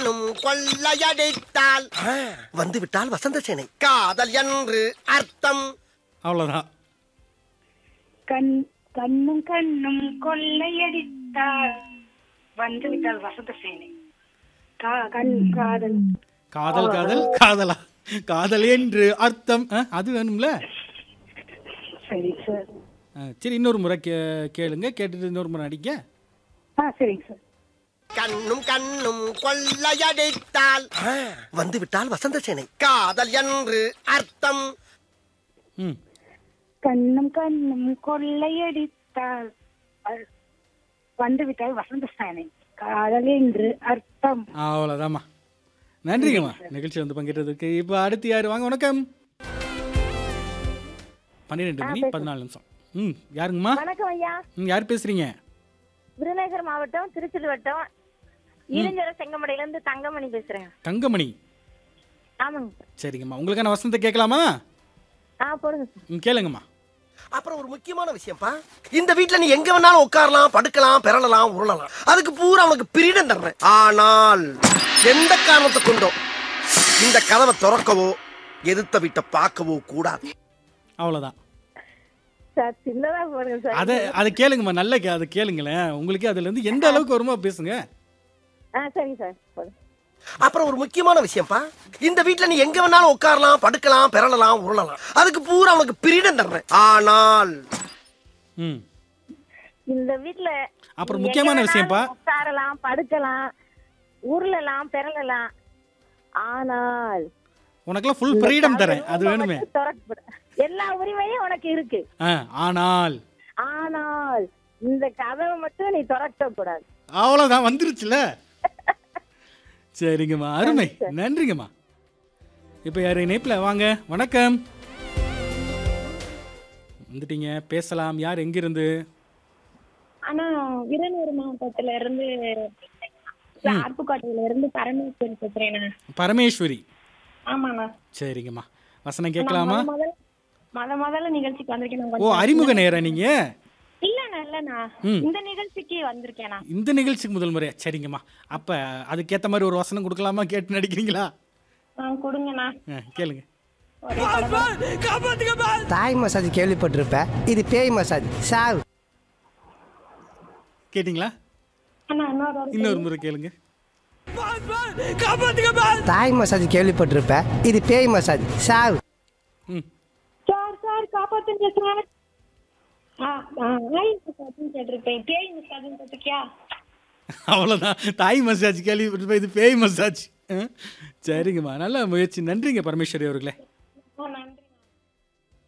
கண்ணும் கொள்ளையடித்தால் வந்து விட்டால் வசந்த சேனை காதல் என்று அர்த்தம் அவ்வளோதான் கண் கண்ணும் கண்ணும் கொள்ளையடித்தால் வந்து விட்டால் வசந்த சேனை கா- கண் காதல் காதல் காதல் காதலா காதல் என்று அர்த்தம் ஆ, அது வேணும்ல சரி சார் ஆ, சரி இன்னொரு முறை கே கேளுங்க கேட்டுட்டு இன்னொரு முறை அடிக்க ஆ சரிங்க சார் கண்ணும் கண்ணும் கொள்ளையடித்தால் வந்து விட்டால் வசந்த சேனை காதல் என்று அர்த்தம் ம் கண்ணும் கண்ணும் கொள்ளையடித்தால் அ- வந்து விட்டால் வசந்த சேனை காதல் என்று அர்த்தம் அவ்வளோதாம்மா நன்றிங்கம்மா நிகழ்ச்சி வந்து பங்கேற்றதுக்கு இப்போ அடுத்து யார் வாங்க வணக்கம் பன்னிரெண்டு மணி பதினாலு நிமிஷம் ம் யாருங்கம்மா வணக்கம் ஐயா ம் யார் பேசுறீங்க விருதுநகர் மாவட்டம் திருச்சி வட்டம் இருஞ்சர செங்கமடையில இருந்து தங்கமணி பேசுறேன் தங்கமணி ஆமாங்க சார் சரிங்கம்மா உங்களுக்கான வசனத்தை கேட்கலாமா ஆ போடுங்க சார் ம் கேளுங்கம்மா அப்புறம் ஒரு முக்கியமான விஷயம்ப்பா இந்த வீட்ல நீ எங்க வேணாலும் உட்காரலாம் படுக்கலாம் பெறலாம் உருளலாம் அதுக்கு பூரா உனக்கு பிரிடம் தர்றேன் ஆனால் எந்த காரணத்தை கொண்டோ இந்த கதவை திறக்கவோ எதிர்த்த வீட்டை பார்க்கவோ கூடாது அவ்வளோதான் சார் சின்னதா போடுங்க சார் அதை அதை கேளுங்கம்மா நல்ல கே அதை கேளுங்களேன் உங்களுக்கு அதுலேருந்து எந்த அளவுக்கு வருமோ பேசுங்க ஆ சரிங்க சார் போடுங்க அப்புறம் ஒரு முக்கியமான விஷயம்ப்பா இந்த வீட்ல நீ எங்க வேணாலும் உட்காரலாம் படுக்கலாம் பெறலாம் உருளலாம் அதுக்கு பூரா உனக்கு பிரிடம் தர்றேன் ஆனால் ம் இந்த வீட்ல அப்புறம் நீ முக்கியமான எங்க விஷயம்ப்பா. வேணாலும் உட்காரலாம் படுக்கலாம் உருளலாம் பெறலாம் ஆனால் உனக்கெல்லாம் ஃபுல் ஃப்ரீடம் தரேன் அது வேணுமே மட்டும் திறக்கப்பட- எல்லா உரிமையும் உனக்கு இருக்கு ஆ ஆனால் ஆனால் இந்த கதவை மட்டும் நீ திறக்க கூடாது அவ்வளோதான் வந்துருச்சுல சரிங்கம்மா அருமை நன்றிங்கம்மா இப்போ யார் இணைப்பில் வாங்க வணக்கம் வந்துட்டீங்க பேசலாம் யார் எங்கிருந்து ஆனா விருதுநகர் மாவட்டத்துல இருந்து அருப்புக்கோட்டையில இருந்து பரமேஸ்வரி பேசுறேன் பரமேஸ்வரி ஆமாண்ணா சரிங்கம்மா வசனம் கேட்கலாமா முதல்ல முத முதல்ல நிகழ்ச்சிக்கு வந்திருக்கேன் நான் ஓ கொஞ்சம் அறிமுக நேரம் நீங்க இல்லண்ணா இல்லண்ணா ம். இந்த நிகழ்ச்சிக்கு வந்திருக்கேனா இந்த நிகழ்ச்சிக்கு முதல் முறையா சரிங்கம்மா அப்போ அதுக்கேற்ற மாதிரி ஒரு வசனம் கொடுக்கலாமா கேட்டு நடிக்கிறீங்களா ஆ, கொடுங்கண்ணா ஆ, கேளுங்க தாய் மசாஜ் கேள்விப்பட்டிருப்ப இது பேய் மசாஜ் சாவு கேட்டிங்களா அண்ணா இன்னொரு ஒரு- இன்னொரு முறை கேளுங்க தாய் மசாஜ் கேள்விப்பட்டிருப்ப இது பேய் மசாஜ் சாவு ம் சார் சார் காப்பாத்துன்னு பேசுறேன் ஆ ஆ, ஆய் மசாஜ்னு கேட்டிருப்பேன் பேய் மசாஜ்னு கேட்டிருக்கியா அவ்வளோதான் தாய் மசாஜ் கேள்வி இது பேய் மசாஜ் ஆ? சரிங்கம்மா நல்ல முயற்சி நன்றிங்க பரமேஸ்வரி அவர்களே